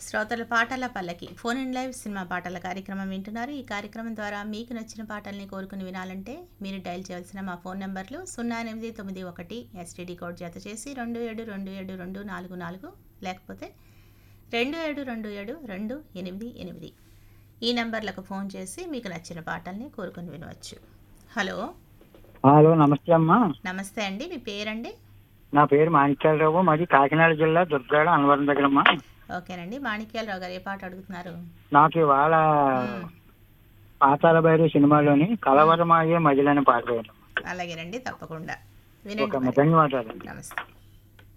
శ్రోతల పాటల పల్లకి ఫోన్ ఇన్ లైవ్ సినిమా పాటల కార్యక్రమం వింటున్నారు ఈ కార్యక్రమం ద్వారా మీకు నచ్చిన పాటల్ని కోరుకుని వినాలంటే మీరు డయల్ చేయాల్సిన మా ఫోన్ నెంబర్లు సున్నా ఎనిమిది తొమ్మిది ఒకటి ఎస్టీడీ కోడ్ జత చేసి రెండు ఏడు రెండు ఏడు రెండు నాలుగు నాలుగు లేకపోతే రెండు ఏడు రెండు ఏడు రెండు ఎనిమిది ఎనిమిది ఈ నెంబర్లకు ఫోన్ చేసి మీకు నచ్చిన పాటల్ని కోరుకుని వినవచ్చు హలో హలో నమస్తే అమ్మా నమస్తే అండి మీ పేరండి నా పేరు మాణిక్యాలరావు మాది కాకినాడ జిల్లా దుర్గాడ అన్నవరం దగ్గర అమ్మా ఓకేనండి మాణిక్యాలరావు గారు ఏ పాట అడుగుతున్నారు నాకు ఇవాళ మ్మ్. పాతాల భైరు సినిమాలోని కలవరమాయే మజిలని పాట వేయండి. అలాగేనండి తప్పకుండా ఒక వినండి మరి. ధన్యవాదాలు నమస్తే